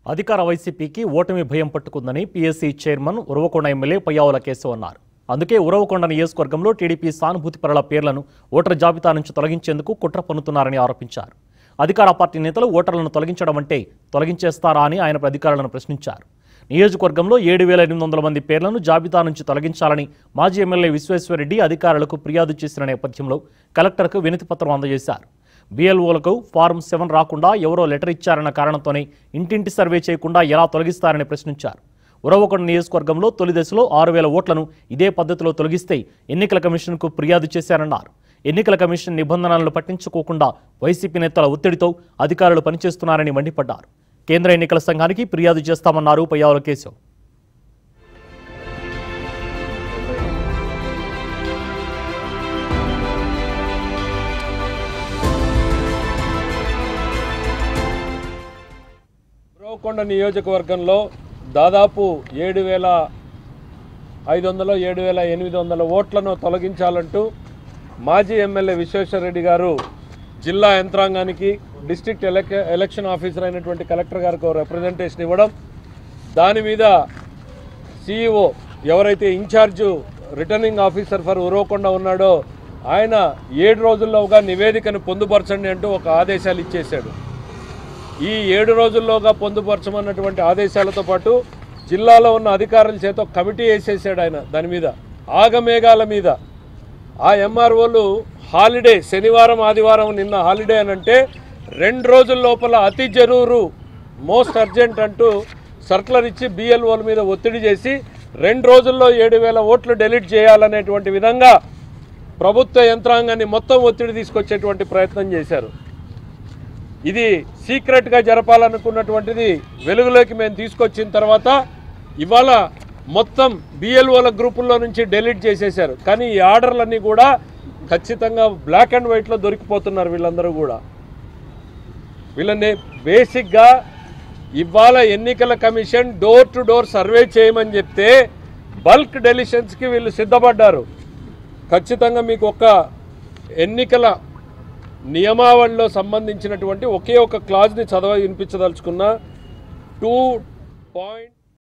అధికార వైసీపీకి ఓటమి భయం పట్టుకుందని PSC chairman Uravakonda MLA Payyavula Keshav అన్నారు అందుకే ఉరవకొండ నియోజకవర్గంలో టీడీపీ సానుభూతి పరుల పేర్లను ఓటర్ జాబితా నుంచి తొలగించేందుకు కుట్ర పన్నుతున్నారని ఆరోపించారు అధికార పార్టీ నేతలు ఓటర్లను తొలగించడం అంటే తొలగించేస్తారా అని ఆయన అధికారులను ప్రశ్నించారు నియోజకవర్గంలో ఏడు వేల ఎనిమిది వందల మంది పేర్లను జాబితా నుంచి తొలగించాలని మాజీ ఎమ్మెల్యే విశ్వేశ్వరరెడ్డి అధికారులకు ఫిర్యాదు చేసిన నేపథ్యంలో కలెక్టర్కు వినతి పత్రం అందజేశారు బీఎల్ఓలకు ఫారం సెవెన్ రాకుండా ఎవరో లెటర్ ఇచ్చారన్న కారణంతోనే ఇంటింటి సర్వే చేయకుండా ఎలా తొలగిస్తారని ప్రశ్నించారు ఉరవకొండ నియోజకవర్గంలో తొలి దశలో ఆరు వేల ఓట్లను ఇదే పద్ధతిలో తొలగిస్తే ఎన్నికల కమిషన్కు ఫిర్యాదు చేశారన్నారు ఎన్నికల కమిషన్ నిబంధనలను పట్టించుకోకుండా వైసీపీ నేతల ఒత్తిడితో అధికారులు పనిచేస్తున్నారని మండిపడ్డారు కేంద్ర ఎన్నికల సంఘానికి ఫిర్యాదు చేస్తామన్నారు పయ్యావుల కేశవ్ ఉరవకొండ నియోజకవర్గంలో దాదాపు ఏడు వేల ఐదు వందలు ఏడు వేల ఎనిమిది వందల ఓట్లను తొలగించాలంటూ మాజీ ఎమ్మెల్యే విశ్వేశ్వరరెడ్డి గారు జిల్లా యంత్రాంగానికి డిస్ట్రిక్ట్ ఎలక్ ఎలక్షన్ ఆఫీసర్ అయినటువంటి కలెక్టర్ గారికి ఒక రిప్రజెంటేషన్ ఇవ్వడం దాని మీద సిఇఓ ఎవరైతే in charge returning officer for Uravakonda ఉన్నాడో ఆయన ఏడు రోజుల్లోగా నివేదికను పొందుపరచండి అంటూ ఒక ఆదేశాలు ఇచ్చేశాడు ఈ ఏడు రోజుల్లోగా పొందుపరచమన్నటువంటి ఆదేశాలతో పాటు జిల్లాలో ఉన్న అధికారుల చేత ఒక కమిటీ వేసేసాడు ఆయన దాని మీద ఆగమేఘాల మీద ఆ ఎంఆర్ఓలు హాలిడే శనివారం ఆదివారం నిన్న హాలిడే అని అంటే రెండు రోజుల లోపల అతి జరూరు మోస్ట్ అర్జెంట్ అంటూ సర్కులర్ ఇచ్చి బిఎల్ఓల మీద ఒత్తిడి చేసి రెండు రోజుల్లో ఏడు వేల ఓట్లు డెలీట్ చేయాలనేటువంటి విధంగా ప్రభుత్వ యంత్రాంగాన్ని మొత్తం ఒత్తిడి తీసుకొచ్చేటువంటి ప్రయత్నం చేశారు ఇది సీక్రెట్గా జరపాలనుకున్నటువంటిది వెలుగులోకి మేము తీసుకొచ్చిన తర్వాత ఇవాళ మొత్తం బిఎల్ఓల గ్రూపుల్లో నుంచి డెలీట్ చేసేశారు కానీ ఈ ఆర్డర్లన్నీ కూడా ఖచ్చితంగా బ్లాక్ అండ్ వైట్లో దొరికిపోతున్నారు వీళ్ళందరూ కూడా వీళ్ళని బేసిక్గా ఇవాళ ఎన్నికల commission door to door survey చేయమని చెప్తే బల్క్ డెలిషన్స్కి వీళ్ళు సిద్ధపడ్డారు ఖచ్చితంగా మీకు ఒక ఎన్నికల నియమావళిలో సంబంధించినటువంటి ఒకే ఒక క్లాజ్ని చదవ వినిపించదలుచుకున్న టూ పాయింట్